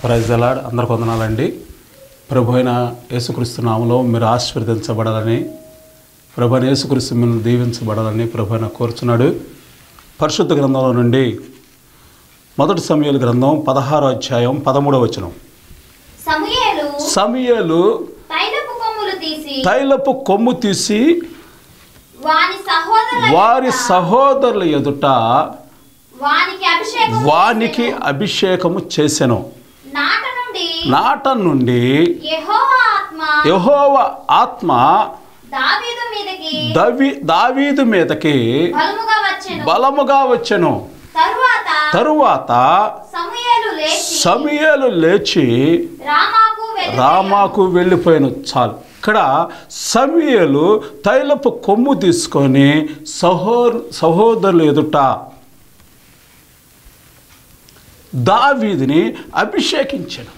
Praise అలాడ్ అందరికి వందనాలండి ప్రభు అయిన యేసుక్రీస్తు నామలో మీరు ఆశీర్వదించబడాలని ప్రభు అయిన యేసుక్రీస్తు మిమ్మల్ని దీవించబడాలని ప్రభు అయిన కోరుచున్నాడు పరిశుద్ధ గ్రంథంలో నుండి మొదటి సమయాల గ్రంథం పదహారో అధ్యాయం పదమూడవ వచనం సమూయేలు సమయలు తైలపు కొమ్ములు తీసి తైలపు కొమ్ము తీసి వాని సహోదరుల వారి ఎదుట సహోదరుల ఎదుట వానికి అభిషేకం వానికి అభిషేకము చేసెను నాట నుండి నాట నుండి యెహోవా ఆత్మ యహోవ ఆత్మ దావీదు మీదకి దవి దావీదు మీదకి బలముగా వచ్చెను బలముగా వచ్చెను తరువాత తరువాత సమూయేలు లేచి సమయలు లేచి రామాకు వెళ్ళి రామాకు వెళ్ళిపోయాను చాలు ఇక్కడ సమయలు తైలపు కొమ్ము తీసుకొని సహో సహోదరులు ఎదుట దావీదిని అభిషేకించను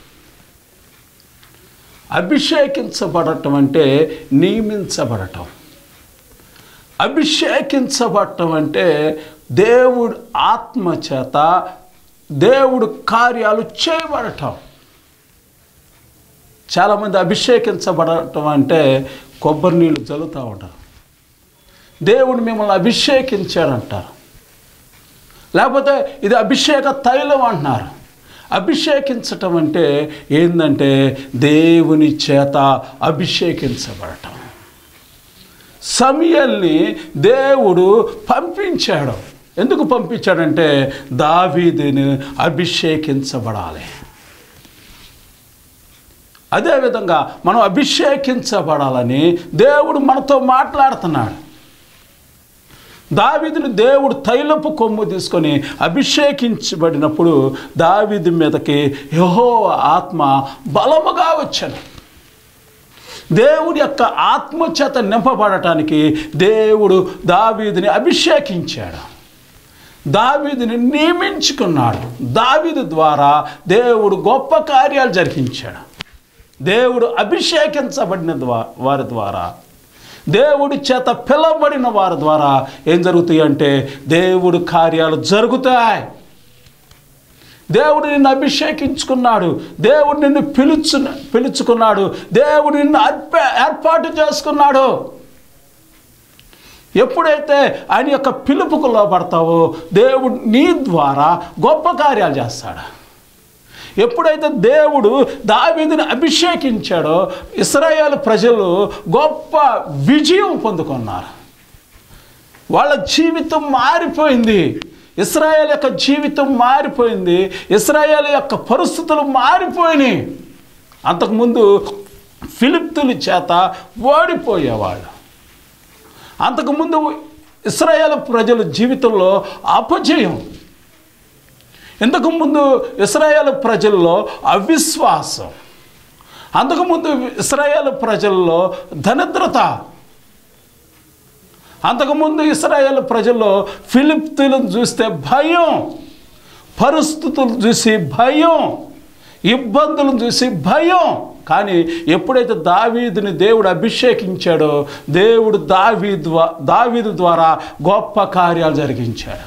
అభిషేకించబడటం అంటే నియమించబడటం అభిషేకించబడటం అంటే దేవుడు ఆత్మ చేత దేవుడు కార్యాలు చేయబడటం చాలామంది అభిషేకించబడటం అంటే కొబ్బరి నీళ్ళు చల్లుతూ ఉంటారు దేవుడు మిమ్మల్ని అభిషేకించాడంటారు లేకపోతే ఇది అభిషేక తైలం అంటున్నారు అభిషేకించటం అంటే ఏంటంటే దేవుని చేత అభిషేకించబడటం సమయల్ని దేవుడు పంపించాడు ఎందుకు పంపించాడంటే దావీదిని అభిషేకించబడాలి అదేవిధంగా మనం అభిషేకించబడాలని దేవుడు మనతో మాట్లాడుతున్నాడు దావీదుని దేవుడు తైలపు కొమ్ము తీసుకొని అభిషేకించబడినప్పుడు దావీదు మీదకి యహో ఆత్మ బలముగా వచ్చాను దేవుడి యొక్క ఆత్మ చేత నింపబడటానికి దేవుడు దావీదుని అభిషేకించాడు దావీదుని నియమించుకున్నాడు దావీదు ద్వారా దేవుడు గొప్ప కార్యాలు జరిగించాడు దేవుడు అభిషేకించబడిన ద్వా- వారి ద్వారా దేవుడి చేత పిలవబడిన వారి ద్వారా ఏం జరుగుతాయి అంటే దేవుడు కార్యాలు జరుగుతాయి దేవుడు నిన్ను అభిషేకించుకున్నాడు దేవుడు నిన్ను పిలుచు పిలుచుకున్నాడు దేవుడు నిన్ను అర్ప ఏర్పాటు చేసుకున్నాడు ఎప్పుడైతే ఆయన యొక్క పిలుపుకు లోపడతావో దేవుడు నీ ద్వారా గొప్ప కార్యాలు చేస్తాడు ఎప్పుడైతే దేవుడు దావీదుని అభిషేకించాడో ఇస్రాయేల్ ప్రజలు గొప్ప విజయం పొందుకున్నారు వాళ్ళ జీవితం మారిపోయింది ఇస్రాయేల్ యొక్క జీవితం మారిపోయింది ఇస్రాయేల్ యొక్క పరిస్థితులు మారిపోయినాయి అంతకుముందు ఫిలిప్తుల చేత ఓడిపోయేవాళ్ళు అంతకుముందు ఇస్రాయేల్ ప్రజల జీవితంలో అపజయం ఇంతకుముందు ఇస్రాయేల్ ప్రజల్లో అవిశ్వాసం అంతకుముందు ఇస్రాయేల్ ప్రజల్లో దరిద్రత అంతకుముందు ఇస్రాయేల్ ప్రజల్లో ఫిలిప్తులను చూస్తే భయం పరిస్థితులు చూసి భయం ఇబ్బందులను చూసి భయం కానీ ఎప్పుడైతే దావీదుని దేవుడు అభిషేకించాడో దేవుడు దావీ ద్వా దావీదు ద్వారా గొప్ప కార్యాలు జరిగించాడు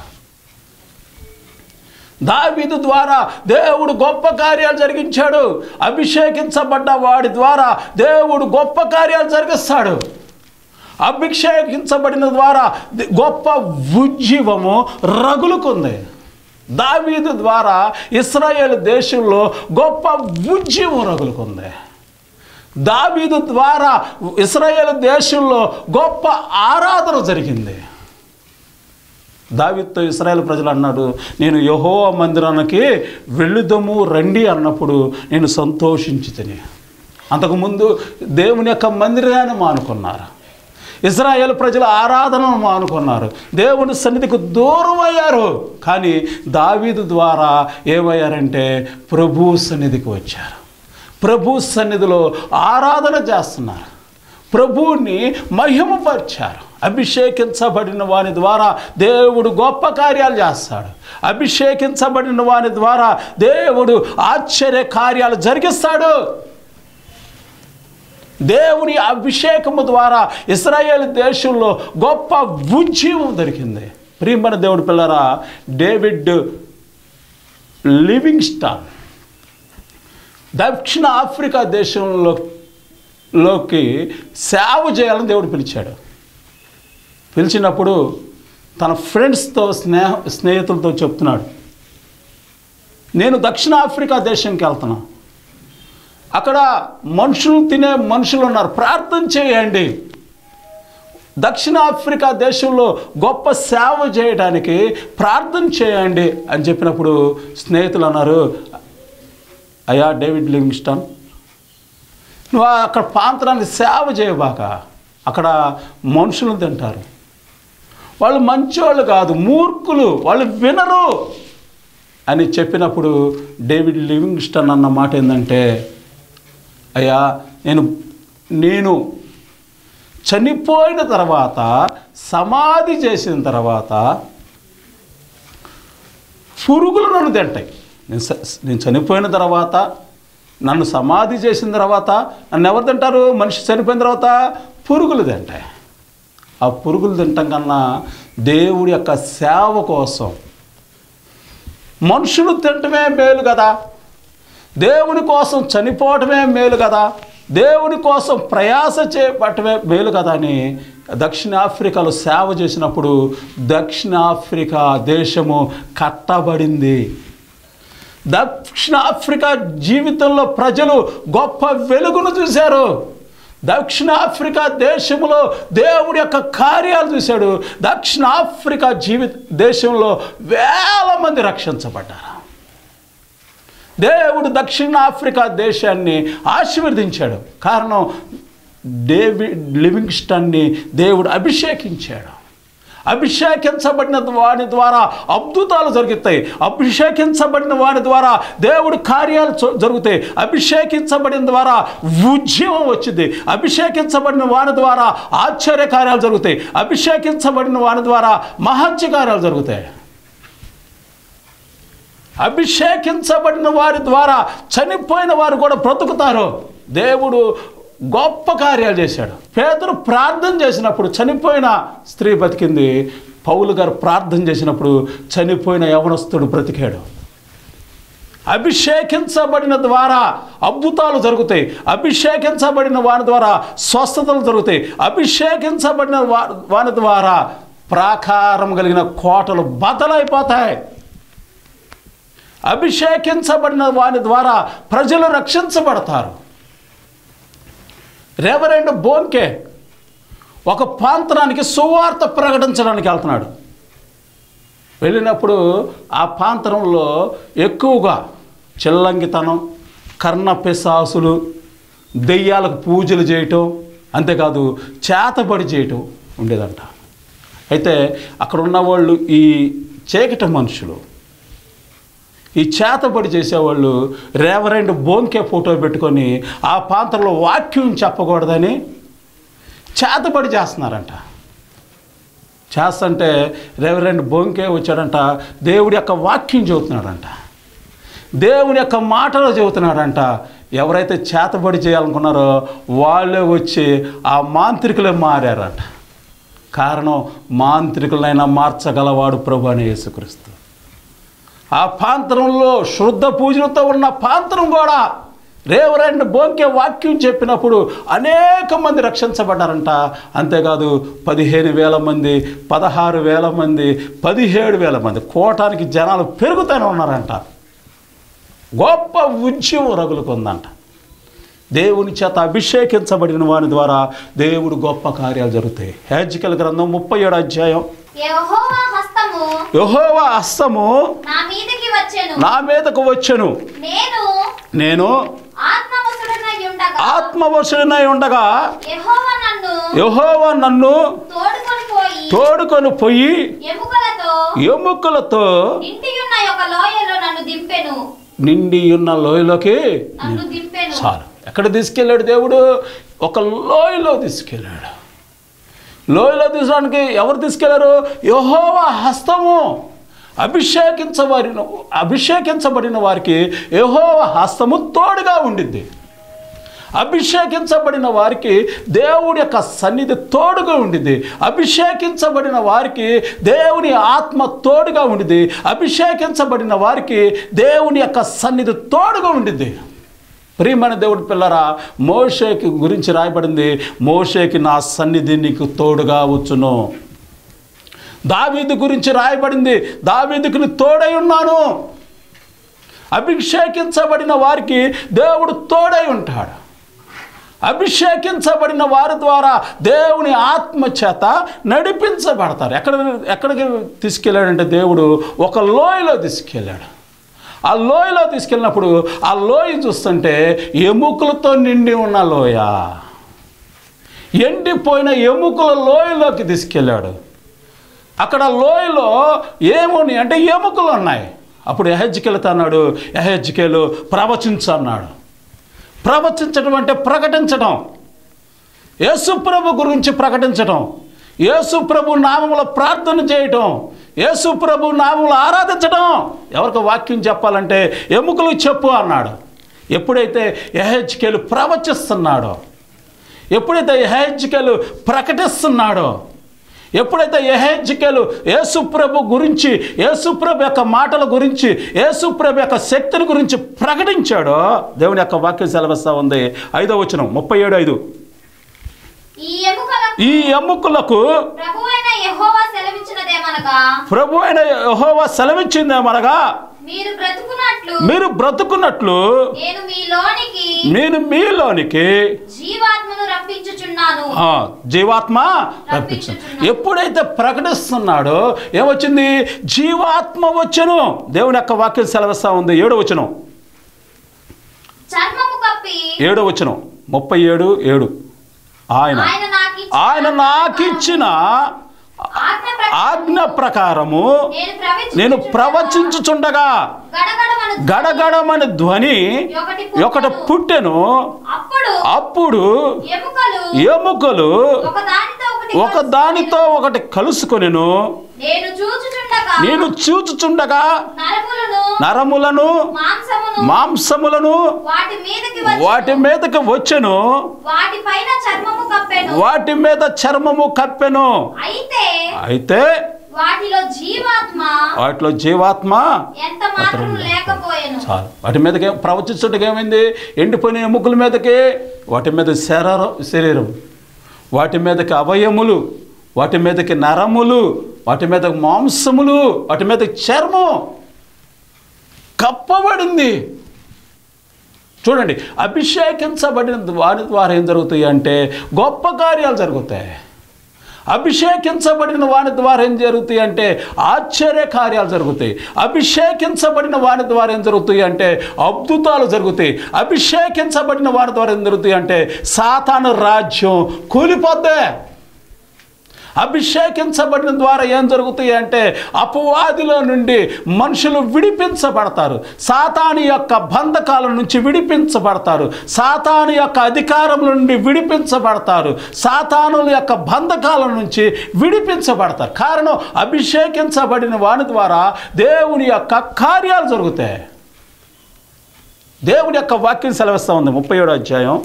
దావీదు ద్వారా దేవుడు గొప్ప కార్యాలు జరిగించాడు అభిషేకించబడ్డ వాడి ద్వారా దేవుడు గొప్ప కార్యాలు జరిగిస్తాడు అభిషేకించబడిన ద్వారా ది- గొప్ప ఉజ్జీవము రగులుకుంది దావీదు ద్వారా ఇస్రాయేల్ దేశంలో గొప్ప ఉజ్జీవం రగులుకుంది దావీదు ద్వారా ఇస్రాయేల్ దేశంలో గొప్ప ఆరాధన జరిగింది దావితో ఇస్రాయేల్ ప్రజలు అన్నాడు నేను యహో మందిరానికి వెళ్ళుదము రండి అన్నప్పుడు నేను సంతోషించి తిని అంతకుముందు దేవుని యొక్క మందిరాన్ని మానుకున్నారు ఇజ్రాయేల్ ప్రజల ఆరాధనను మానుకున్నారు దేవుని సన్నిధికి దూరం అయ్యారు కానీ దావీదు ద్వారా ఏమయ్యారంటే ప్రభు సన్నిధికి వచ్చారు ప్రభు సన్నిధిలో ఆరాధన చేస్తున్నారు ప్రభువుని మహిమపరిచారు అభిషేకించబడిన వాని ద్వారా దేవుడు గొప్ప కార్యాలు చేస్తాడు అభిషేకించబడిన వాని ద్వారా దేవుడు ఆశ్చర్య కార్యాలు జరిగిస్తాడు దేవుని అభిషేకము ద్వారా ఇస్రాయేల్ దేశంలో గొప్ప ఉజ్జీవం దొరికింది ప్రియమైన దేవుడి పిల్లరా డేవిడ్ లివింగ్ స్టాన్ దక్షిణ ఆఫ్రికా దేశంలో లోకి సేవ చేయాలని దేవుడు పిలిచాడు పిలిచినప్పుడు తన ఫ్రెండ్స్తో స్నేహ స్నేహితులతో చెప్తున్నాడు నేను దక్షిణ ఆఫ్రికా దేశంకి వెళ్తున్నా అక్కడ మనుషులు తినే మనుషులు ఉన్నారు ప్రార్థన చేయండి దక్షిణ ఆఫ్రికా దేశంలో గొప్ప సేవ చేయడానికి ప్రార్థన చేయండి అని చెప్పినప్పుడు స్నేహితులు అన్నారు అయ్యా డేవిడ్ లివింగ్స్టన్ నువ్వు అక్కడ ప్రాంతానికి సేవ చేయబాక అక్కడ మనుషులు తింటారు వాళ్ళు మంచోళ్ళు కాదు మూర్ఖులు వాళ్ళు వినరు అని చెప్పినప్పుడు డేవిడ్ లివింగ్స్టన్ అన్న మాట ఏంటంటే అయ్యా నేను నేను చనిపోయిన తర్వాత సమాధి చేసిన తర్వాత పురుగులు నన్ను తింటాయి నేను స- నేను చనిపోయిన తర్వాత నన్ను సమాధి చేసిన తర్వాత నన్ను ఎవరు తింటారు మనిషి చనిపోయిన తర్వాత పురుగులు తింటాయి ఆ పురుగులు తింటాం కన్నా దేవుడి యొక్క సేవ కోసం మనుషులు తినటమే మేలు కదా దేవుని కోసం చనిపోవటమే మేలు కదా దేవుని కోసం ప్రయాస చేపట్టమే మేలు కదా అని దక్షిణాఫ్రికాలో సేవ చేసినప్పుడు దక్షిణాఫ్రికా దేశము కట్టబడింది దక్షిణాఫ్రికా జీవితంలో ప్రజలు గొప్ప వెలుగును చూశారు దక్షిణాఫ్రికా దేశంలో దేవుడి యొక్క కార్యాలు చూశాడు దక్షిణాఫ్రికా జీవిత దేశంలో వేల మంది రక్షించబడ్డారు దేవుడు దక్షిణాఫ్రికా దేశాన్ని ఆశీర్వదించాడు కారణం డేవిడ్ లివింగ్స్టన్ని దేవుడు అభిషేకించాడు అభిషేకించబడిన వాని ద్వారా అద్భుతాలు జరుగుతాయి అభిషేకించబడిన వాని ద్వారా దేవుడు కార్యాలు చ- జరుగుతాయి అభిషేకించబడిన ద్వారా ఉద్యమం వచ్చింది అభిషేకించబడిన వాని ద్వారా ఆశ్చర్య కార్యాలు జరుగుతాయి అభిషేకించబడిన వాని ద్వారా మహత్య కార్యాలు జరుగుతాయి అభిషేకించబడిన వారి ద్వారా చనిపోయిన వారు కూడా బ్రతుకుతారు దేవుడు గొప్ప కార్యాలు చేశాడు పేదరు ప్రార్థన చేసినప్పుడు చనిపోయిన స్త్రీ బతికింది పౌలు గారు ప్రార్థన చేసినప్పుడు చనిపోయిన యవనస్తుడు బ్రతికాడు అభిషేకించబడిన ద్వారా అద్భుతాలు జరుగుతాయి అభిషేకించబడిన వారి ద్వారా స్వస్థతలు జరుగుతాయి అభిషేకించబడిన వా- వారి ద్వారా ప్రాకారం కలిగిన కోటలు బదలైపోతాయి అభిషేకించబడిన వాని ద్వారా ప్రజలు రక్షించబడతారు రెవరెండ్ బోన్కే ఒక ప్రాంతానికి సువార్త ప్రకటించడానికి వెళ్తున్నాడు వెళ్ళినప్పుడు ఆ ప్రాంతంలో ఎక్కువగా చిల్లంగితనం కర్ణ పిశాసులు దెయ్యాలకు పూజలు చేయటం అంతేకాదు చేతబడి చేయటం ఉండేదంట అయితే అక్కడ ఉన్నవాళ్ళు ఈ చీకటి మనుషులు ఈ చేతబడి చేసేవాళ్ళు రేవరెండ్ బోన్కే ఫోటో పెట్టుకొని ఆ ప్రాంతంలో వాక్యం చెప్పకూడదని చేతబడి చేస్తున్నారంట చేస్తుంటే రెవరెండ్ బొంకే వచ్చాడంట దేవుడి యొక్క వాక్యం చెబుతున్నాడంట దేవుని యొక్క మాటలు చెబుతున్నాడంట ఎవరైతే చేతబడి చేయాలనుకున్నారో వాళ్ళే వచ్చి ఆ మాంత్రికులే మారారంట కారణం మాంత్రికులైనా మార్చగలవాడు ప్రభు అనే యేసుక్రీస్తు ఆ ప్రాంతంలో శుద్ధ పూజలతో ఉన్న ప్రాంతం కూడా రేవరెండ్ బోంకే వాక్యం చెప్పినప్పుడు అనేక మంది రక్షించబడ్డారంట అంతేకాదు పదిహేను వేల మంది పదహారు వేల మంది పదిహేడు వేల మంది కోటానికి జనాలు పెరుగుతూనే ఉన్నారంట గొప్ప ఉద్యమం రగులుకుందంట దేవుని చేత అభిషేకించబడిన వాని ద్వారా దేవుడు గొప్ప కార్యాలు జరుగుతాయి హేజికల్ గ్రంథం ముప్పై ఏడు అధ్యాయం యెహోవా హస్తము యెహోవా హస్తము నా మీదికి వచ్చెను నా మీదకు వచ్చెను నేను నేను ఆత్మవశుడనై ఉండగా ఆత్మవశుడనై ఉండగా యెహోవా నన్ను యెహోవా నన్ను తోడుకొని పోయి తోడుకొని పోయి ఎముకలతో ఎముకలతో నిండియున్న ఒక లోయలో నన్ను దింపెను నిండి ఉన్న లోయలోకి నన్ను దింపెను చాలు ఎక్కడ తీసుకెళ్ళాడు దేవుడు ఒక లోయలో తీసుకెళ్ళాడు లోయలో తీసడానికి ఎవరు తీసుకెళ్లారు యెహోవా హస్తము అభిషేకించబడిన అభిషేకించబడిన వారికి యెహోవా హస్తము తోడుగా ఉండిద్ది అభిషేకించబడిన వారికి దేవుడి యొక్క సన్నిధి తోడుగా ఉండిద్ది అభిషేకించబడిన వారికి దేవుని ఆత్మ తోడుగా ఉండిద్ది అభిషేకించబడిన వారికి దేవుని యొక్క సన్నిధి తోడుగా ఉండిద్ది ప్రియమైన దేవుడి పిల్లరా మోషేకి గురించి రాయబడింది మోషేకి నా సన్నిధి నీకు తోడుగా వచ్చును దావీదు గురించి రాయబడింది దావీదుకి నీ తోడై ఉన్నాను అభిషేకించబడిన వారికి దేవుడు తోడై ఉంటాడు అభిషేకించబడిన వారి ద్వారా దేవుని ఆత్మ చేత నడిపించబడతారు ఎక్కడ ఎక్కడికి తీసుకెళ్ళాడంటే దేవుడు ఒక లోయలో తీసుకెళ్ళాడు ఆ లోయలో తీసుకెళ్ళినప్పుడు ఆ లోయ చూస్తుంటే ఎముకలతో నిండి ఉన్న లోయ ఎండిపోయిన ఎముకల లోయలోకి తీసుకెళ్ళాడు అక్కడ లోయలో ఏముని అంటే ఎముకలు ఉన్నాయి అప్పుడు ఎహెజ్కెళ్తా అన్నాడు ఎహెజ్కేలు ప్రవచించు అన్నాడు ప్రవచించడం అంటే ప్రకటించడం యేసుప్రభు గురించి ప్రకటించడం యేసుప్రభు నామములో ప్రార్థన చేయటం యేసుప్రభు నామములో ఆరాధించడం ఎవరికి వాక్యం చెప్పాలంటే ఎముకలు చెప్పు అన్నాడు ఎప్పుడైతే ఎహెచ్కేలు ప్రవచిస్తున్నాడో ఎప్పుడైతే ఎహెచ్కేలు ప్రకటిస్తున్నాడో ఎప్పుడైతే ఎహెచ్కేలు యేసుప్రభు గురించి యేసుప్రభు యొక్క మాటల గురించి యేసుప్రభు యొక్క శక్తిని గురించి ప్రకటించాడో దేవుని యొక్క వాక్యం సెలవిస్తా ఉంది ఐదో వచనం ముప్పై ఏడు ఐదు ఈ ఎముకలకు ఈ ఎముకలకు ప్రభువైన యెహోవా సెలవిచ్చినదేమనగా ప్రభు అయిన యెహోవా సెలవిచ్చిందేమనగా మీరు బ్రతుకున్నట్లు మీరు బ్రతుకున్నట్లు నేను మీలోనికి నేను మీలోనికి జీవాత్మను రప్పించుచున్నాను ఆ, జీవాత్మ రప్పించను ఎప్పుడైతే ప్రకటిస్తున్నాడో ఏమొచ్చింది జీవాత్మ వచ్చను దేవుని యొక్క వాక్యం సెలవిస్తా ఉంది ఏడో వచనం చర్మము కప్పి ఏడో వచనం ముప్పై ఏడు ఏడు ఆయన ఆయన నాకు ఆయన నాకిచ్చిన ఆజ్ఞ ప్రకారం ఆజ్ఞ ప్రకారము నేను ప్రవచించుచున్నాను. నేను ప్రవచించుచుండగా గడగడమను గడగడమని ధ్వని ఒకటి ఒకటి పుట్టెను. పుట్టెను అప్పుడు అప్పుడు ఎముకలు ఎముకలు ఒక దానితో ఒకటి ఒక దానితో ఒకటి కలుసుకొనెను నేను చూచుచుండగా నేను చూచుచుండగా నరములను నరములను మాంసమును మాంసములను వాటి మీదకి వచ్చి వాటి మీదకి వచ్చెను వాటి పైన చర్మము కప్పెను వాటి మీద చర్మము కప్పెను అయితే అయితే వాటిలో జీవాత్మ వాటిలో జీవాత్మ ఎంత మాత్రం లేకపోయెను చాలు వాటి మీదకి ప్రవచించుటకి ఏమైంది ఎండిపోయిన ఎముకల మీదకి వాటి మీద శరీరం శరీరం వాటి మీదకి అవయములు వాటి మీదకి నరములు వాటి మీద మాంసములు వాటి మీద చర్మం కప్పబడింది చూడండి అభిషేకించబడిన వారి ద్వారా ఏం జరుగుతాయి అంటే గొప్ప కార్యాలు జరుగుతాయి అభిషేకించబడిన వాని ద్వారా ఏం జరుగుతాయి అంటే ఆశ్చర్య కార్యాలు జరుగుతాయి అభిషేకించబడిన వాని ద్వారా ఏం జరుగుతాయి అంటే అద్భుతాలు జరుగుతాయి అభిషేకించబడిన వారి ద్వారా ఏం జరుగుతాయి అంటే సాతాను రాజ్యం కూలిపోద్దే అభిషేకించబడిన ద్వారా ఏం జరుగుతాయి అంటే అపవాదిలో నుండి మనుషులు విడిపించబడతారు సాతాను యొక్క బంధకాల నుంచి విడిపించబడతారు సాతాను యొక్క అధికారం నుండి విడిపించబడతారు సాతానుల యొక్క బంధకాల నుంచి విడిపించబడతారు కారణం అభిషేకించబడిన వాని ద్వారా దేవుని యొక్క కార్యాలు జరుగుతాయి దేవుని యొక్క వాక్యం సెలవిస్తూ ఉంది ముప్పై ఏడో అధ్యాయం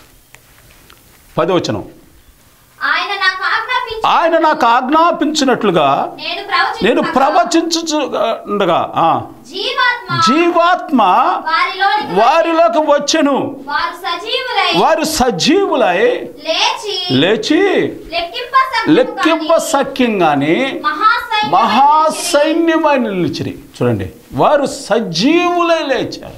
పదవచనం ఆయన నాకు ఆజ్ఞాపించి ఆయన నాకు ఆజ్ఞాపించినట్లుగా నేను ప్రవచించు నేను ప్రవచించు ఉండగా ఆ, జీవాత్మ జీవాత్మ వారిలోనికి వారిలోకి వచ్చెను వారు సజీవులై వారు సజీవులై లేచి లేచి లెక్కింప లెక్కింప సఖ్యం కానీ మహాసైన్యం మహాసైన్యమై నిలిచిరి చూడండి వారు సజీవులై లేచారు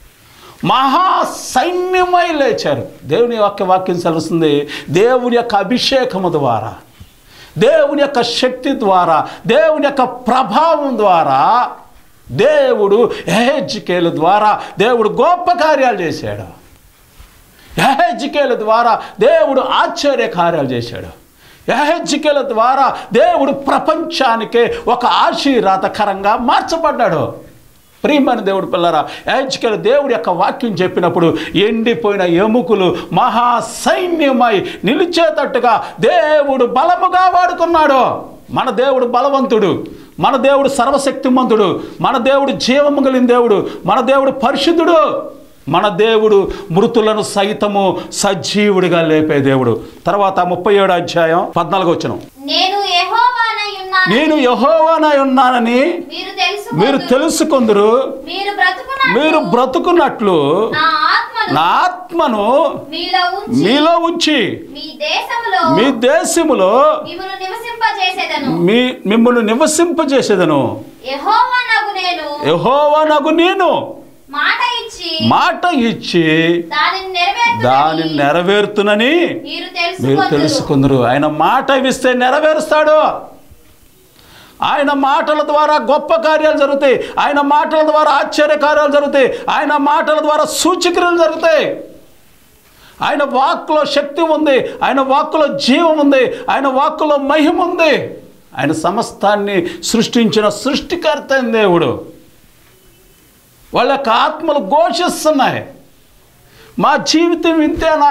మహాసైన్యమై లేచారు దేవుని యొక్క వాక్యం సెలవుస్తుంది దేవుని యొక్క అభిషేకము ద్వారా దేవుని యొక్క శక్తి ద్వారా దేవుని యొక్క ప్రభావం ద్వారా దేవుడు ఎహెజ్కేలు ద్వారా దేవుడు గొప్ప కార్యాలు చేశాడు ఎహెజ్కేల ద్వారా దేవుడు ఆశ్చర్య కార్యాలు చేశాడు ఎహెజ్కేల ద్వారా దేవుడు ప్రపంచానికే ఒక ఆశీర్వాదకరంగా మార్చబడ్డాడు ప్రియమైన దేవుడు పిల్లరా ఎహెజ్కేల దేవుడి యొక్క వాక్యం చెప్పినప్పుడు ఎండిపోయిన ఎముకలు మహాసైన్యమై నిలిచేటట్టుగా దేవుడు బలముగా వాడుకున్నాడు మన దేవుడు బలవంతుడు మన దేవుడు సర్వశక్తిమంతుడు మన దేవుడు జీవము కలిగిన దేవుడు మన దేవుడు పరిశుద్ధుడు మన దేవుడు మృతులను సైతము సజీవుడిగా లేపే దేవుడు తర్వాత ముప్పై ఏడు అధ్యాయం పద్నాలుగు వచ్చిన నేను యెహోవానై ఉన్నాను నేను యహోవానై ఉన్నానని మీరు తెలుసు మీరు తెలుసుకుందరు మీరు బ్రతుకున్న మీరు బ్రతుకున్నట్లు నా ఆత్మ ఆత్మను నా ఆత్మను మీలో ఉంచి మీలో ఉంచి మీ దేశములో మీ దేశములో మిమ్మల్ని నివసింపజేసేదను మీ మిమ్మల్ని నివసింపజేసేదను యెహోవానగు నేను యెహోవానగు నేను మాట ఇచ్చి మాట ఇచ్చి దానిని నెరవేర్చునని దానిని నెరవేరుతునని మీరు మీరు తెలుసుకొందురు తెలుసుకుందరు ఆయన మాట ఇస్తే నెరవేరుస్తాడు ఆయన మాటల ద్వారా గొప్ప కార్యాలు జరుగుతాయి ఆయన మాటల ద్వారా ఆశ్చర్య కార్యాలు జరుగుతాయి ఆయన మాటల ద్వారా సూచక్రియలు జరుగుతాయి ఆయన వాక్కులో శక్తి ఉంది ఆయన వాక్కులో జీవం ఉంది ఆయన వాక్కులో మహిమ ఉంది ఆయన సమస్తాన్ని సృష్టించిన సృష్టికర్త అయిన దేవుడు వాళ్ళ యొక్క ఆత్మలు ఘోషిస్తున్నాయి మా జీవితం ఇంతేనా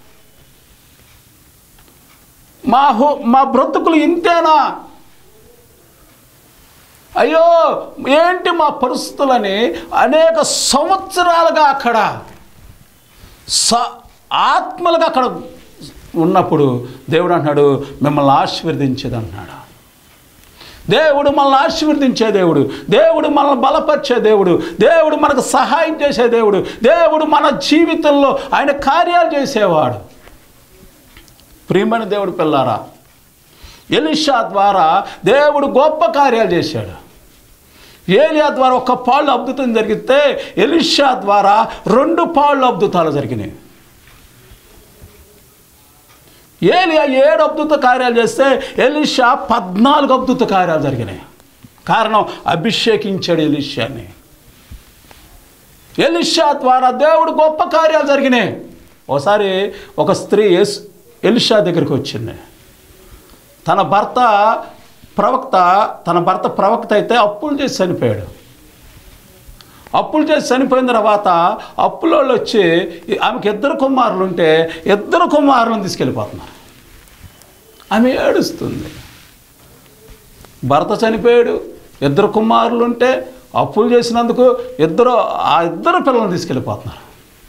మా హో మా బ్రతుకులు ఇంతేనా అయ్యో ఏంటి మా పరిస్థితులని అనేక సంవత్సరాలుగా అక్కడ స ఆత్మలుగా అక్కడ ఉన్నప్పుడు దేవుడు అంటున్నాడు మిమ్మల్ని ఆశీర్వదించేది అంటున్నాడు దేవుడు మనల్ని ఆశీర్వదించే దేవుడు దేవుడు మనల్ని బలపరిచే దేవుడు దేవుడు మనకు సహాయం చేసే దేవుడు దేవుడు మన జీవితంలో ఆయన కార్యాలు చేసేవాడు ప్రియమైన దేవుడు పిల్లారా ఎలిషా ద్వారా దేవుడు గొప్ప కార్యాలు చేశాడు ఏలియా ద్వారా ఒక పాళ్ళు అద్భుతం జరిగితే ఎలిషా ద్వారా రెండు పాళ్ళు అద్భుతాలు జరిగినాయి ఏలియా ఏడు అద్భుత కార్యాలు చేస్తే ఎలిషా పద్నాలుగు అద్భుత కార్యాలు జరిగినాయి కారణం అభిషేకించాడు ఎలిషాని ఎలిషా ద్వారా దేవుడు గొప్ప కార్యాలు జరిగినాయి ఒకసారి ఒక స్త్రీ యేసు- ఎలిషా దగ్గరికి వచ్చింది తన భర్త ప్రవక్త తన భర్త ప్రవక్త అయితే అప్పులు చేసి చనిపోయాడు అప్పులు చేసి చనిపోయిన తర్వాత అప్పులోళ్ళు వచ్చి ఆమెకి ఇద్దరు కుమారులు ఉంటే ఇద్దరు కుమారులను తీసుకెళ్ళిపోతున్నారు ఆమె ఏడుస్తుంది భర్త చనిపోయాడు ఇద్దరు కుమారులు ఉంటే అప్పులు చేసినందుకు ఇద్దరు ఆ ఇద్దరు పిల్లల్ని తీసుకెళ్ళిపోతున్నారు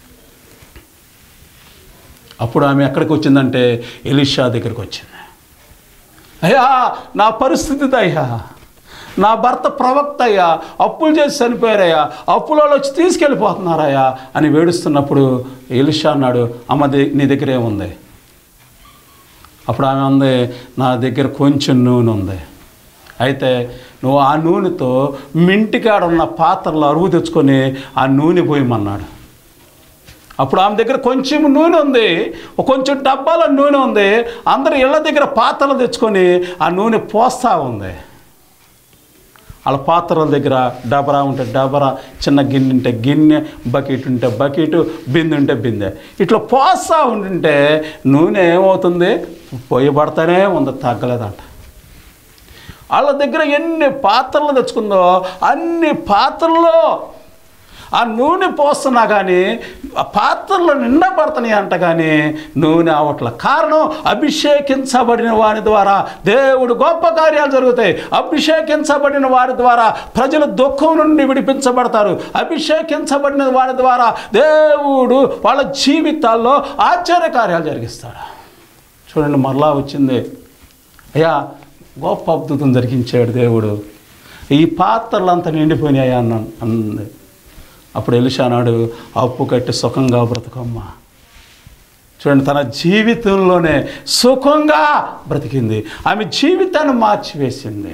అప్పుడు ఆమె ఎక్కడికి వచ్చిందంటే ఎలిషా దగ్గరికి వచ్చింది అయ్యా నా పరిస్థితి ఇది అయ్యా నా భర్త ప్రవక్త అయ్యా అప్పులు చేసి చనిపోయారయ్యా అప్పులో వచ్చి తీసుకెళ్ళిపోతున్నారయ్యా అని వేడుస్తున్నప్పుడు ఎలిషా అన్నాడు అమ్మ ది- నీ దగ్గర ఏముంది అప్పుడు ఆమె ఉంది నా దగ్గర కొంచెం నూనె ఉంది అయితే నువ్వు ఆ నూనెతో మింటికాడ ఉన్న పాత్రలో అరువు తెచ్చుకొని ఆ నూనె పోయమన్నాడు అప్పుడు ఆమె దగ్గర కొంచెం నూనె ఉంది ఒక కొంచెం డబ్బాల నూనె ఉంది అందరు ఇళ్ళ దగ్గర పాత్రలు తెచ్చుకొని ఆ నూనె పోస్తా ఉంది వాళ్ళ పాత్రల దగ్గర డబరా ఉంటే డబరా చిన్న గిన్నె ఉంటే గిన్నె బకెట్ ఉంటే బకెట్ బిందె ఉంటే బిందె ఇట్లా పోస్తా ఉంటుంటే నూనె ఏమవుతుంది పోయబడతానే ఉంది తగ్గలేదంట వాళ్ళ దగ్గర ఎన్ని పాత్రలు తెచ్చుకుందో అన్ని పాత్రల్లో ఆ నూనె పోస్తున్నా కానీ ఆ పాత్రలో నిండా పడుతున్నాయి అంట కానీ నూనె అవట్ల కారణం అభిషేకించబడిన వారి ద్వారా దేవుడు గొప్ప కార్యాలు జరుగుతాయి అభిషేకించబడిన వారి ద్వారా ప్రజలు దుఃఖం నుండి విడిపించబడతారు అభిషేకించబడిన వారి ద్వారా దేవుడు వాళ్ళ జీవితాల్లో ఆశ్చర్య కార్యాలు జరిగిస్తాడు చూడండి మరలా వచ్చింది అయ్యా గొప్ప అద్భుతం జరిగించాడు దేవుడు ఈ పాత్రలంతా నిండిపోయినాయి అన్న అంది అప్పుడు ఎలిషా అన్నాడు అప్పు కట్టి సుఖంగా బ్రతుకమ్మా చూడండి తన జీవితంలోనే సుఖంగా బ్రతికింది ఆమె జీవితాన్ని మార్చివేసింది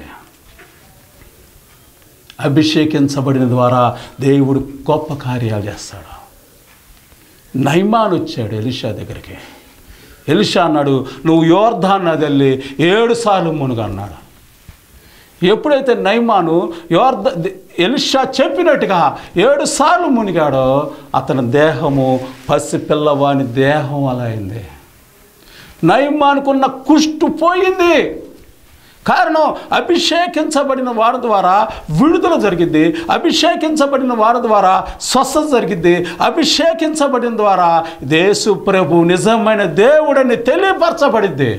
అభిషేకించబడిన ద్వారా దేవుడు గొప్ప కార్యాలు చేస్తాడు నైమాన్ వచ్చాడు ఎలిషా దగ్గరికి ఎలిషా అన్నాడు నువ్వు యోర్ధాన్ నది వెళ్ళి ఏడు సార్లు మునుగు అన్నాడు ఎప్పుడైతే నైమాను యోర్ధ ఎలిషా చెప్పినట్టుగా ఏడు సార్లు మునిగాడో అతని దేహము పసి పిల్లవాని దేహం అలా అయింది నైమానుకున్న కుష్టు పోయింది కారణం అభిషేకించబడిన వారి ద్వారా విడుదల జరిగింది అభిషేకించబడిన వారి ద్వారా స్వస్థత జరిగింది అభిషేకించబడిన ద్వారా దేశు ప్రభు నిజమైన దేవుడని తెలియపరచబడింది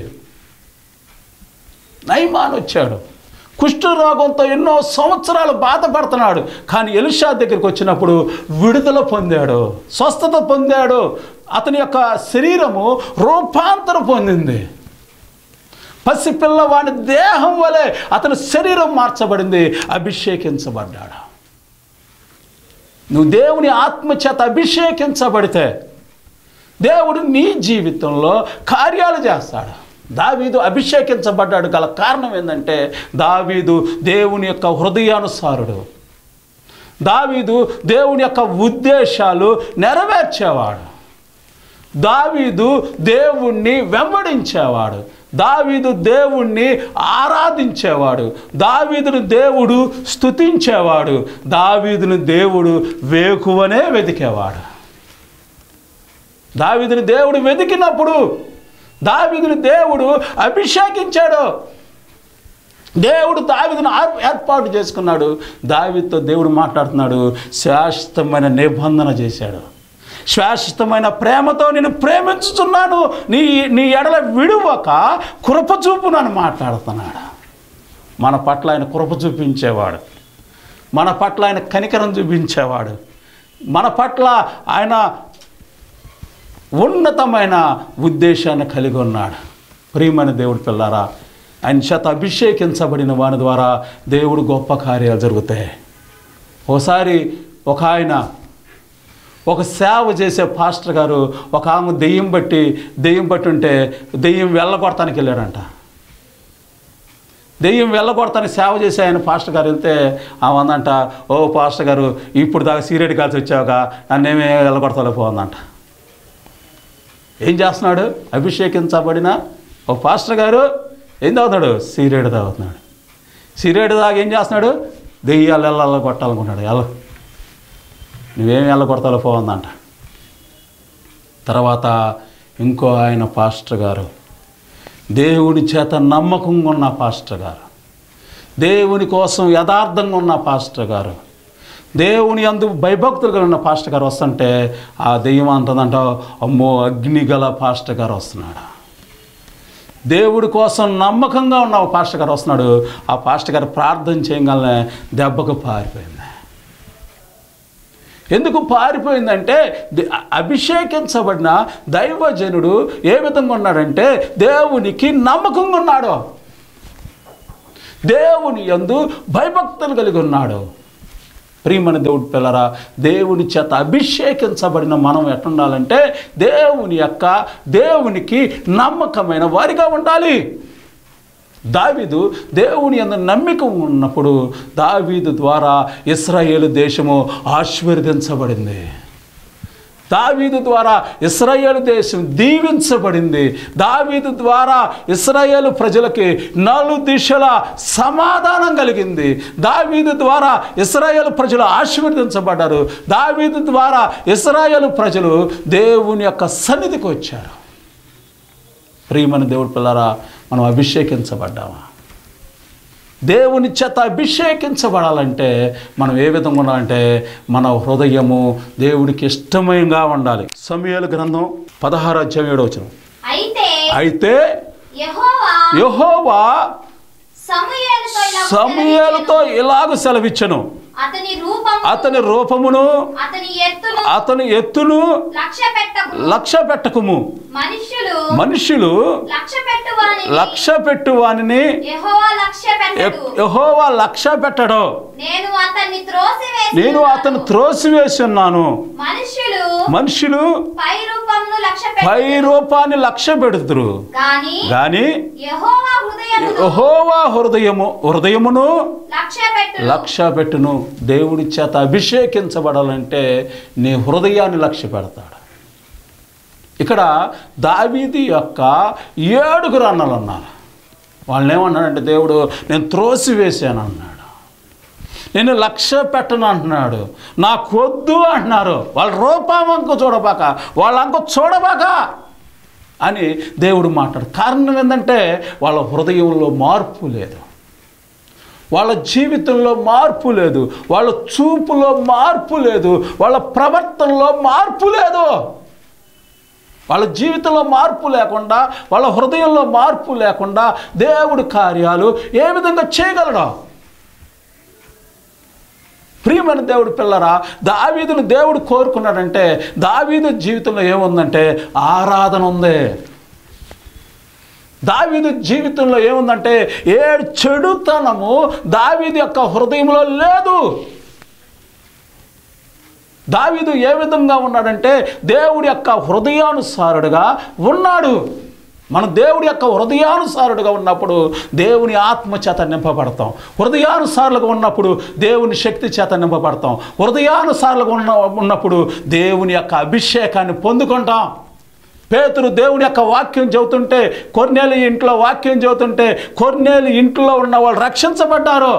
నైమాన్ వచ్చాడు కుష్ఠరోగంతో ఎన్నో సంవత్సరాలు బాధపడుతున్నాడు కానీ ఎలిషా దగ్గరికి వచ్చినప్పుడు విడుదల పొందాడు స్వస్థత పొందాడు అతని యొక్క శరీరము రూపాంతరం పొందింది పసిపిల్లవాడి దేహం వలె అతని శరీరం మార్చబడింది అభిషేకించబడ్డాడు నువ్వు దేవుని ఆత్మచేత అభిషేకించబడితే దేవుడు నీ జీవితంలో కార్యాలు చేస్తాడు దావీదు అభిషేకించబడ్డాడు గల కారణం ఏంటంటే దావీదు దేవుని యొక్క హృదయానుసారుడు దావీదు దేవుని యొక్క ఉద్దేశాలు నెరవేర్చేవాడు దావీదు దేవుణ్ణి వెంబడించేవాడు దావీదు దేవుణ్ణి ఆరాధించేవాడు దావీదును దేవుడు స్తుతించేవాడు దావీదును దేవుడు వేకువనే వెతికేవాడు దావీదుని దేవుడు వెతికినప్పుడు దావీదుని దేవుడు అభిషేకించాడు దేవుడు దావీదును ఆర్- ఏర్పాటు చేసుకున్నాడు దావీదుతో దేవుడు మాట్లాడుతున్నాడు శాశ్వతమైన నిబంధన చేశాడు శాశ్వతమైన ప్రేమతో నేను ప్రేమించుతున్నాను నీ నీ ఎడల విడువక కృప చూపునని మాట్లాడుతున్నాడు మన పట్ల ఆయన కృప చూపించేవాడు మన పట్ల ఆయన కనికరం చూపించేవాడు మన పట్ల ఆయన ఉన్నతమైన ఉద్దేశాన్ని కలిగి ఉన్నాడు ప్రియమైన దేవుడి పిల్లారా ఆయన చేత అభిషేకించబడిన వాని ద్వారా దేవుడు గొప్ప కార్యాలు జరుగుతాయి ఒకసారి ఒక ఆయన ఒక సేవ చేసే పాస్టర్ గారు ఒక ఆమె దెయ్యం బట్టి దెయ్యం బట్టి ఉంటే దెయ్యం వెళ్ళగొడతానికి వెళ్ళాడంట దెయ్యం వెళ్ళగొడతానికి సేవ చేసే ఆయన పాస్టర్ గారు వెళ్తే ఆమె అందంట ఓ పాస్టర్ గారు ఇప్పుడు దాకా సీరియడ్ కాల్సి వచ్చాక నన్నేమే వెళ్ళగొడతాలో పోందంట ఏం చేస్తున్నాడు అభిషేకించబడిన ఒక పాస్టర్ గారు ఏం తాగుతున్నాడు సీరియడ్ తాగుతున్నాడు సీరియడ్ తాగి ఏం చేస్తున్నాడు దెయ్యాలు వెళ్ళాల కొట్టాలనుకుంటున్నాడు ఎలా నువ్వేం వెళ్ళగొడతాలో పోవందంట తర్వాత ఇంకో ఆయన పాస్టర్ గారు దేవుని చేత నమ్మకంగా ఉన్న పాస్టర్ గారు దేవుని కోసం యథార్థంగా ఉన్న పాస్టర్ గారు దేవుని అందు భయభక్తులుగా ఉన్న పాస్టర్ గారు వస్తుంటే ఆ దెయ్యం అంటుందంట అమ్మో అగ్ని గల పాస్టర్ గారు వస్తున్నాడు దేవుడి కోసం నమ్మకంగా ఉన్న ఒక పాస్టర్ గారు వస్తున్నాడు ఆ పాస్టర్ గారు ప్రార్థన చేయగలనే దెబ్బకు పారిపోయింది ఎందుకు పారిపోయిందంటే ది- అభిషేకించబడిన దైవజనుడు ఏ విధంగా ఉన్నాడంటే దేవునికి నమ్మకంగా ఉన్నాడు దేవుని యందు భయభక్తులు కలిగి ఉన్నాడు ప్రియమైన దేవుడి పిల్లరా దేవుని చేత అభిషేకించబడిన మనం ఎట్టుండాలంటే దేవుని యొక్క దేవునికి నమ్మకమైన వారిగా ఉండాలి దావీదు దేవుని అందు నమ్మిక ఉన్నప్పుడు దావీదు ద్వారా ఇస్రాయేలు దేశము ఆశీర్వదించబడింది దావీదు ద్వారా ఇస్రాయేలు దేశం దీవించబడింది దావీదు ద్వారా ఇస్రాయేలు ప్రజలకి నలు దిశల సమాధానం కలిగింది దావీదు ద్వారా ఇస్రాయేలు ప్రజలు ఆశీర్వదించబడ్డారు దావీదు ద్వారా ఇస్రాయేలు ప్రజలు దేవుని యొక్క సన్నిధికి వచ్చారు ప్రియమైన దేవుడి పిల్లరా మనం అభిషేకించబడ్డామా దేవుని చేత అభిషేకించబడాలంటే మనం ఏ విధంగా ఉండాలంటే మన హృదయము దేవుడికి ఇష్టమైనగా ఉండాలి సమయాల గ్రంథం పదహారు అధ్యాయం ఏడో వచ్చిన అయితే అయితే యెహోవా యెహోవా సమూయేలుతో ఇలా సమయాలతో సెలవిచ్చెను. ఇలాగ సెలవిచ్చను అతని రూపము అతని రూపమును అతని ఎత్తును అతని ఎత్తును లక్ష్య పెట్టకు లక్ష్య పెట్టకుము మనుష్యులు మనుషులు లక్ష్య పెట్టువాని లక్ష్య పెట్టు వానిని యెహోవా లక్ష్య పెట్టడు యహోవా లక్ష్య పెట్టడు నేను అతన్ని త్రోసివేసి నేను అతను త్రోసివేసి ఉన్నాను మనుష్యులు మనుషులు పై రూపమును లక్ష్య పై పెట్టు రూపాన్ని లక్ష్య పెడుతురు గాని గాని యెహోవా హృదయమును యహోవా హృదయము హృదయమును లక్ష్య పెట్టు లక్ష్య పెట్టును దేవుడి చేత అభిషేకించబడాలంటే నీ హృదయాన్ని లక్ష్య పెడతాడు ఇక్కడ దావీది యొక్క ఏడుగురు అన్నలు ఉన్నారు వాళ్ళని ఏమన్నాడంటే దేవుడు నేను త్రోసివేశాను అన్నాడు నేను లక్ష్య పెట్టను అంటున్నాడు నాకొద్దు అంటున్నారు వాళ్ళ రూపామంకు చూడబాక వాళ్ళ అంక చూడబాక అని దేవుడు మాట్లాడు కారణం ఏంటంటే వాళ్ళ హృదయంలో మార్పు లేదు వాళ్ళ జీవితంలో మార్పు లేదు వాళ్ళ చూపులో మార్పు లేదు వాళ్ళ ప్రవర్తనలో మార్పు లేదు వాళ్ళ జీవితంలో మార్పు లేకుండా వాళ్ళ హృదయంలో మార్పు లేకుండా దేవుడి కార్యాలు ఏ విధంగా చేయగలడు ప్రియమైన దేవుడు పిల్లరా దావీదును దేవుడు కోరుకున్నాడంటే దావీదు జీవితంలో ఏముందంటే ఆరాధన ఉంది దావీదు జీవితంలో ఏముందంటే ఏ చెడుతనము దావీదు యొక్క హృదయంలో లేదు దావీదు ఏ విధంగా ఉన్నాడంటే దేవుడి యొక్క హృదయానుసారుడుగా ఉన్నాడు మనం దేవుడి యొక్క హృదయానుసారుడుగా ఉన్నప్పుడు దేవుని ఆత్మ చేత నింపబడతాం హృదయానుసారులుగా ఉన్నప్పుడు దేవుని శక్తి చేత నింపబడతాం హృదయానుసారులుగా ఉన్న ఉన్నప్పుడు దేవుని యొక్క అభిషేకాన్ని పొందుకుంటాం పేతురు దేవుని యొక్క వాక్యం చెబుతుంటే కొన్నేళ్ళు ఇంట్లో వాక్యం చెబుతుంటే కొన్నేళ్ళు ఇంట్లో ఉన్న వాళ్ళు రక్షించబడ్డారు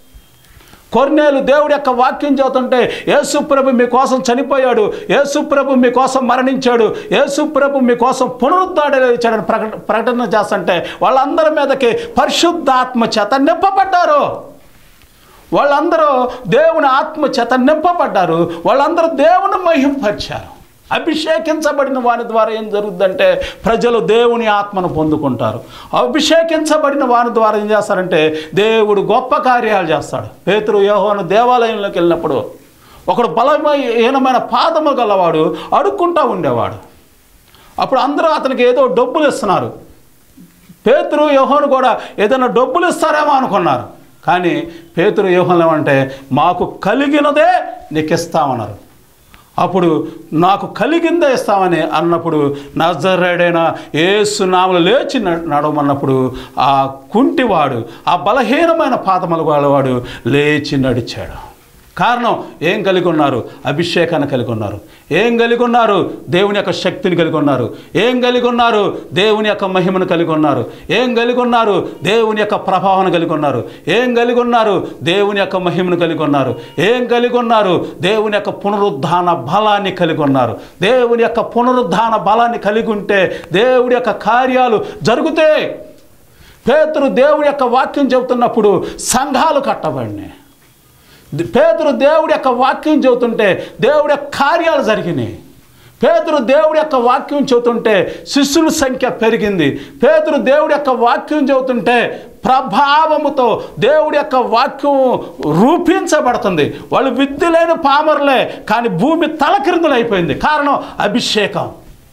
కొన్నేళ్ళు దేవుడి యొక్క వాక్యం చదువుతుంటే యేసుప్రభు మీకోసం చనిపోయాడు యేసుప్రభు మీకోసం మరణించాడు యేసుప్రభు మీకోసం పునరుద్ధాడలేచాడని ప్రకట ప్రకటన చేస్తుంటే వాళ్ళందరి మీదకి పరిశుద్ధాత్మ చేత నింపబడ్డారు వాళ్ళందరూ దేవుని ఆత్మ చేత నింపబడ్డారు వాళ్ళందరూ దేవుని మహింపరిచారు అభిషేకించబడిన వాని ద్వారా ఏం జరుగుద్దంటే ప్రజలు దేవుని ఆత్మను పొందుకుంటారు అభిషేకించబడిన వాని ద్వారా ఏం చేస్తారంటే దేవుడు గొప్ప కార్యాలు చేస్తాడు పేతురు యోహోను దేవాలయంలోకి వెళ్ళినప్పుడు ఒకడు బలమైన పాదము గలవాడు అడుక్కుంటా ఉండేవాడు అప్పుడు అందరూ అతనికి ఏదో డబ్బులు ఇస్తున్నారు పేతురు యోహోను కూడా ఏదైనా డబ్బులు ఇస్తారేమో అనుకున్నారు కానీ పేతురు యోహోను ఏమంటే మాకు కలిగినదే నీకు ఇస్తామన్నారు అప్పుడు నాకు కలిగిందే ఇస్తామని అన్నప్పుడు నజరేడైన ఏసునామలు లేచి న- నడవమన్నప్పుడు ఆ కుంటివాడు ఆ బలహీనమైన పాదముల వాడు లేచి నడిచాడు కారణం ఏం కలిగి ఉన్నారు అభిషేకాన్ని కలిగి ఉన్నారు ఏం కలిగి ఉన్నారు దేవుని యొక్క శక్తిని కలిగి ఉన్నారు ఏం కలిగి ఉన్నారు దేవుని యొక్క మహిమను కలిగి ఉన్నారు ఏం కలిగి ఉన్నారు దేవుని యొక్క ప్రభావాన్ని కలిగి ఉన్నారు ఏం కలిగి ఉన్నారు దేవుని యొక్క మహిమను కలిగి ఉన్నారు ఏం కలిగి ఉన్నారు దేవుని యొక్క పునరుద్ధాన బలాన్ని కలిగి ఉన్నారు దేవుని యొక్క పునరుద్ధాన బలాన్ని కలిగి ఉంటే దేవుడి యొక్క కార్యాలు జరుగుతాయి పేతురు దేవుడి యొక్క వాక్యం చెబుతున్నప్పుడు సంఘాలు కట్టబడినాయి పేతురు దేవుడి యొక్క వాక్యం చెబుతుంటే దేవుడి యొక్క కార్యాలు జరిగినాయి పేతురు దేవుడి యొక్క వాక్యం చెబుతుంటే శిష్యుల సంఖ్య పెరిగింది పేతురు దేవుడి యొక్క వాక్యం చెబుతుంటే ప్రభావముతో దేవుడి యొక్క వాక్యం రూపించబడుతుంది వాళ్ళు విద్య లేని పామరులే కానీ భూమి తలకిందులైపోయింది కారణం అభిషేకం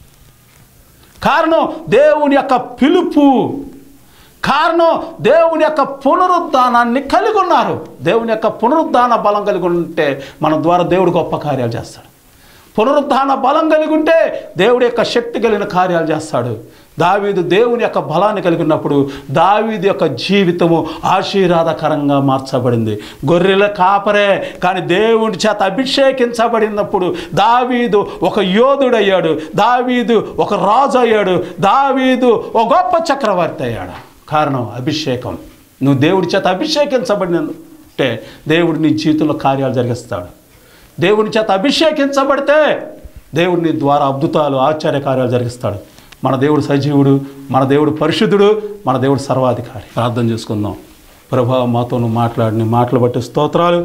కారణం దేవుని యొక్క పిలుపు కారణం దేవుని యొక్క పునరుద్ధానాన్ని కలిగి ఉన్నారు దేవుని యొక్క పునరుద్ధాన బలం కలిగి ఉంటే మన ద్వారా దేవుడు గొప్ప కార్యాలు చేస్తాడు పునరుద్ధాన బలం కలిగి ఉంటే దేవుడి యొక్క శక్తి కలిగిన కార్యాలు చేస్తాడు దావీదు దేవుని యొక్క బలాన్ని కలిగి ఉన్నప్పుడు దావీదు యొక్క జీవితము ఆశీర్వాదకరంగా మార్చబడింది గొర్రెల కాపరే కానీ దేవుని చేత అభిషేకించబడినప్పుడు దావీదు ఒక యోధుడయ్యాడు దావీదు ఒక రాజు అయ్యాడు దావీదు ఒక గొప్ప చక్రవర్తి అయ్యాడు కారణం అభిషేకం నువ్వు దేవుడి చేత అభిషేకించబడినంటే దేవుడు నీ జీవితంలో కార్యాలు జరిగిస్తాడు దేవుని చేత అభిషేకించబడితే దేవుడు నీ ద్వారా అద్భుతాలు ఆశ్చర్య కార్యాలు జరిగిస్తాడు మన దేవుడు సజీవుడు మన దేవుడు పరిశుద్ధుడు మన దేవుడు సర్వాధికారి ప్రార్థన చేసుకుందాం ప్రభా మాతో నువ్వు మాట్లాడిన మాటలు బట్టి స్తోత్రాలు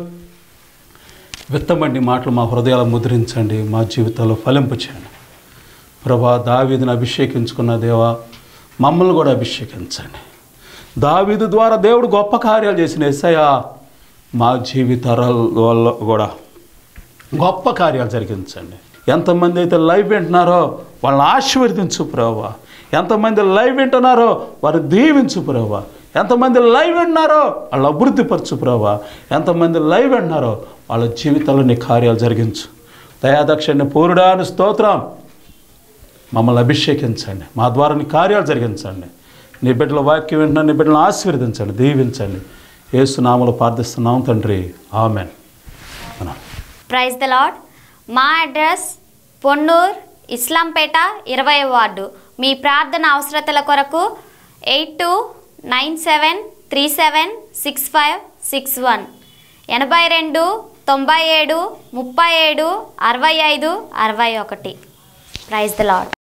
విత్తమండి మాటలు మా హృదయాలు ముద్రించండి మా జీవితాల్లో ఫలింపు చేయండి ప్రభా దావీదుని అభిషేకించుకున్న దేవా మమ్మల్ని కూడా అభిషేకించండి దావీదు ద్వారా దేవుడు గొప్ప కార్యాలు చేసిన ఎస్ఐయా మా జీవితాలలో కూడా గొప్ప కార్యాలు జరిగించండి ఎంతమంది అయితే లైవ్ వింటున్నారో వాళ్ళని ఆశీర్వదించు ప్రభా ఎంతమంది లైవ్ వింటున్నారో వారు దీవించు ప్రభా ఎంతమంది లైవ్ వింటున్నారో వాళ్ళు అభివృద్ధిపరచు ప్రభా ఎంతమంది లైవ్ వింటున్నారో వాళ్ళ జీవితంలో నీ కార్యాలు జరిగించు దయాదక్షిణ పూరుడాను స్తోత్రం మమ్మల్ని అభిషేకించండి మా ద్వారా నీ కార్యాలు జరిగించండి నీ బిడ్డల వాక్యం వింటున్నా నీ బిడ్డలను ఆశీర్వదించండి దీవించండి ఏసునామలు ప్రార్థిస్తున్నాం తండ్రి ఆమెన్ అన్నా ప్రైజ్ ద లాడ్ మా అడ్రస్ పొన్నూర్ ఇస్లాంపేట ఇరవై వార్డు మీ ప్రార్థన అవసరతల కొరకు eight two nine seven three seven six five six one ఎనభై రెండు తొంభై ఏడు ముప్పై ఏడు అరవై ఐదు అరవై ఒకటి ప్రైజ్ ద లాడ్